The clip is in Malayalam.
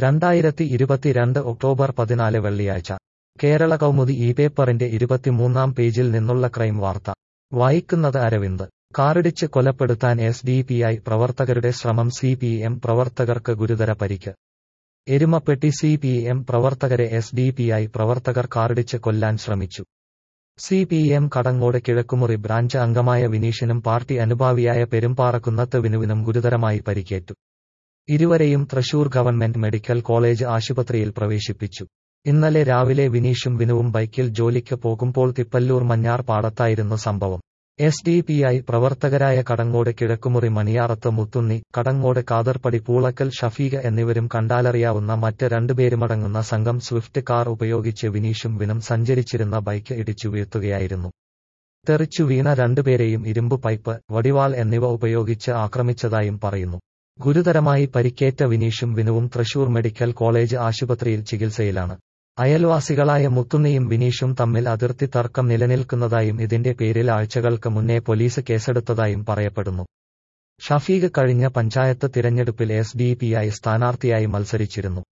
രണ്ടായിരത്തി ഇരുപത്തിരണ്ട് ഒക്ടോബർ പതിനാല് വെള്ളിയാഴ്ച കേരള കൗമുദി ഈ പേപ്പറിന്റെ ഇരുപത്തിമൂന്നാം പേജിൽ നിന്നുള്ള ക്രൈം വാർത്ത വായിക്കുന്നത് അരവിന്ദ് കാറിടിച്ച് കൊലപ്പെടുത്താൻ എസ് ഡി പി ഐ പ്രവർത്തകരുടെ ശ്രമം സി പി എം പ്രവർത്തകർക്ക് ഗുരുതര പരിക്ക് എരുമപ്പെട്ടി സി പി എം പ്രവർത്തകരെ എസ് ഡി പി ഐ പ്രവർത്തകർ കാറിടിച്ച് കൊല്ലാൻ ശ്രമിച്ചു C P M Kadangode Kizhakkumuri branch അംഗമായ വിനീഷിനും പാർട്ടി അനുഭാവിയായ പെരുമ്പാറക്കുന്നത്ത് വിനുവിനും ഗുരുതരമായി പരിക്കേറ്റു ഇരുവരെയും തൃശൂർ ഗവൺമെന്റ് മെഡിക്കൽ കോളേജ് ആശുപത്രിയിൽ പ്രവേശിപ്പിച്ചു ഇന്നലെ രാവിലെ വിനീഷും വിനുവും ബൈക്കിൽ ജോലിക്ക് പോകുമ്പോൾ തിപ്പല്ലൂർ മഞ്ഞാർ പാടത്തായിരുന്നു സംഭവം എസ് ഡി പി ഐ പ്രവർത്തകരായ കടങ്ങോട് കിഴക്കുമുറി മണിയാറത്ത് മുത്തുന്നി കടങ്ങോട് കാതർപ്പടി പൂളക്കൽ ഷഫീഖ എന്നിവരും കണ്ടാലറിയാവുന്ന മറ്റ് രണ്ടുപേരുമടങ്ങുന്ന സംഘം സ്വിഫ്റ്റ് കാർ ഉപയോഗിച്ച് വിനീഷും വിനും സഞ്ചരിച്ചിരുന്ന ബൈക്ക് ഇടിച്ചു വീഴ്ത്തുകയായിരുന്നു തെറിച്ചു വീണ രണ്ടുപേരെയും ഇരുമ്പ് പൈപ്പ് വടിവാൾ എന്നിവ ഉപയോഗിച്ച് ആക്രമിച്ചതായും പറയുന്നു ഗുരുതരമായി പരിക്കേറ്റ വിനീഷും വിനുവും തൃശൂർ മെഡിക്കൽ കോളേജ് ആശുപത്രിയിൽ ചികിത്സയിലാണ് അയൽവാസികളായ മുത്തുന്നിയും വിനീഷും തമ്മിൽ അതിർത്തി തർക്കം നിലനിൽക്കുന്നതായും ഇതിന്റെ പേരിൽ ആഴ്ചകൾക്ക് മുന്നേ പോലീസ് കേസെടുത്തതായും പറയപ്പെടുന്നു ഷഫീഖ് കഴിഞ്ഞ പഞ്ചായത്ത് തിരഞ്ഞെടുപ്പിൽ എസ് ഡി പി ഐ സ്ഥാനാർത്ഥിയായി മത്സരിച്ചിരുന്നു